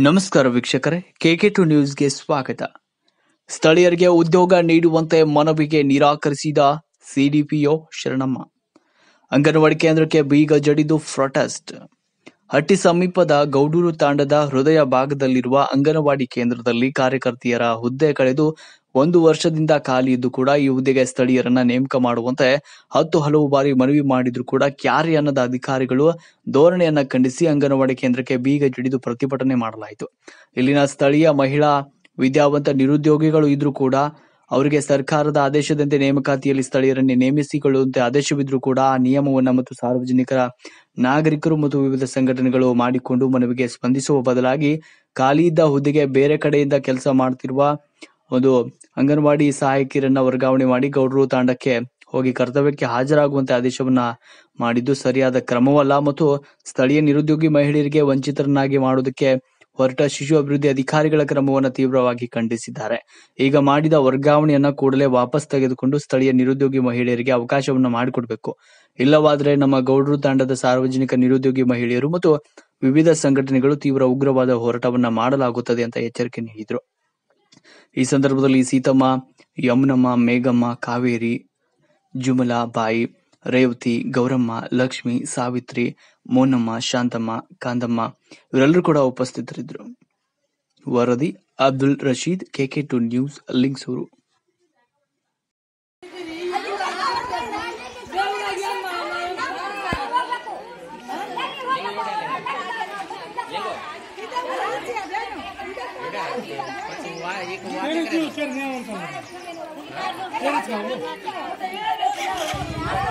ನಮಸ್ಕಾರ ವೀಕ್ಷಕರೇ K K to ನ್ಯೂಸ್ಗೆ ಸ್ವಾಗತ ಸ್ಥಳೀಯರಿಗೆ ಉದ್ಯೋಗ ನೀಡುವಂತೆ ಮನವಿಗೆ ನಿರಾಕರಿಸಿದ ಸಿಡಿಪಿಒ ಶರಣಮ್ಮ ಅಂಗನವಾಡಿ ಕೇಂದ್ರಕ್ಕೆ ಬೀಗ ಜಡಿದು ಪ್ರೊಟೆಸ್ಟ್ ಹಟ್ಟಿ ಸಮೀಪದ ಗೌಡೂರು ತಾಂಡದ ಹೃದಯ ಭಾಗದಲ್ಲಿರುವ ಅಂಗನವಾಡಿ ಕೇಂದ್ರದಲ್ಲಿ ಕಾರ್ಯಕರ್ತೆಯರ ಹುದ್ದೆ ಕಳೆದು ಒಂದು ವರ್ಷದಿಂದ ಖಾಲಿ ಇದ್ದು ಕೂಡ ಈ ಹುದ್ದೆಗೆ ಸ್ಥಳೀಯರನ್ನ ನೇಮಕ ಮಾಡುವಂತೆ ಹತ್ತು ಹಲವು ಬಾರಿ ಮನವಿ ಮಾಡಿದ್ರು ಕೂಡ ಕ್ಯಾರೆ ಅನ್ನದ ಅಧಿಕಾರಿಗಳು ಧೋರಣೆಯನ್ನ ಖಂಡಿಸಿ ಅಂಗನವಾಡಿ ಕೇಂದ್ರಕ್ಕೆ ಬೀಗ ಜಡಿದು ಪ್ರತಿಭಟನೆ ಮಾಡಲಾಯಿತು ಇಲ್ಲಿನ ಸ್ಥಳೀಯ ಮಹಿಳಾ ವಿದ್ಯಾವಂತ ನಿರುದ್ಯೋಗಿಗಳು ಇದ್ರೂ ಕೂಡ ಅವರಿಗೆ ಸರ್ಕಾರದ ಆದೇಶದಂತೆ ನೇಮಕಾತಿಯಲ್ಲಿ ಸ್ಥಳೀಯರನ್ನೇ ನೇಮಿಸಿಕೊಳ್ಳುವಂತೆ ಆದೇಶವಿದ್ರೂ ಕೂಡ ಆ ನಿಯಮವನ್ನ ಮತ್ತು ಸಾರ್ವಜನಿಕರ ನಾಗರಿಕರು ಮತ್ತು ವಿವಿಧ ಸಂಘಟನೆಗಳು ಮಾಡಿಕೊಂಡು ಮನವಿಗೆ ಸ್ಪಂದಿಸುವ ಬದಲಾಗಿ ಖಾಲಿ ಇದ್ದ ಹುದ್ದೆಗೆ ಬೇರೆ ಕಡೆಯಿಂದ ಕೆಲಸ ಮಾಡ್ತಿರುವ ಒಂದು ಅಂಗನವಾಡಿ ಸಹಾಯಕಿಯರನ್ನ ವರ್ಗಾವಣೆ ಮಾಡಿ ಗೌಡ್ರು ತಾಂಡಕ್ಕೆ ಹೋಗಿ ಕರ್ತವ್ಯಕ್ಕೆ ಹಾಜರಾಗುವಂತೆ ಆದೇಶವನ್ನ ಮಾಡಿದ್ದು ಸರಿಯಾದ ಕ್ರಮವಲ್ಲ ಮತ್ತು ಸ್ಥಳೀಯ ನಿರುದ್ಯೋಗಿ ಮಹಿಳೆಯರಿಗೆ ವಂಚಿತರನ್ನಾಗಿ ಮಾಡುವುದಕ್ಕೆ ಹೊರಟ ಶಿಶು ಅಭಿವೃದ್ಧಿ ಅಧಿಕಾರಿಗಳ ಕ್ರಮವನ್ನು ತೀವ್ರವಾಗಿ ಖಂಡಿಸಿದ್ದಾರೆ ಈಗ ಮಾಡಿದ ವರ್ಗಾವಣೆಯನ್ನ ಕೂಡಲೇ ವಾಪಸ್ ತೆಗೆದುಕೊಂಡು ಸ್ಥಳೀಯ ನಿರುದ್ಯೋಗಿ ಮಹಿಳೆಯರಿಗೆ ಅವಕಾಶವನ್ನ ಮಾಡಿಕೊಡ್ಬೇಕು ಇಲ್ಲವಾದ್ರೆ ನಮ್ಮ ಗೌಡ್ರು ತಾಂಡದ ಸಾರ್ವಜನಿಕ ನಿರುದ್ಯೋಗಿ ಮಹಿಳೆಯರು ಮತ್ತು ವಿವಿಧ ಸಂಘಟನೆಗಳು ತೀವ್ರ ಉಗ್ರವಾದ ಹೋರಾಟವನ್ನ ಮಾಡಲಾಗುತ್ತದೆ ಅಂತ ಎಚ್ಚರಿಕೆ ನೀಡಿದ್ರು ಈ ಸಂದರ್ಭದಲ್ಲಿ ಸೀತಮ್ಮ ಯಮುನಮ್ಮ ಮೇಘಮ್ಮ ಕಾವೇರಿ ಜುಮಲಾ ಬಾಯಿ ರೇವತಿ ಗೌರಮ್ಮ ಲಕ್ಷ್ಮಿ ಸಾವಿತ್ರಿ ಮೋನಮ್ಮ ಶಾಂತಮ್ಮ ಕಾಂದಮ್ಮ ಇವರೆಲ್ಲರೂ ಕೂಡ ಉಪಸ್ಥಿತರಿದ್ದರು ವರದಿ Abdul Rasheed KK two news Lingsugur ಏನಕ್ಕೆ ವಿಚಾರ ನೀವು ಅಂತ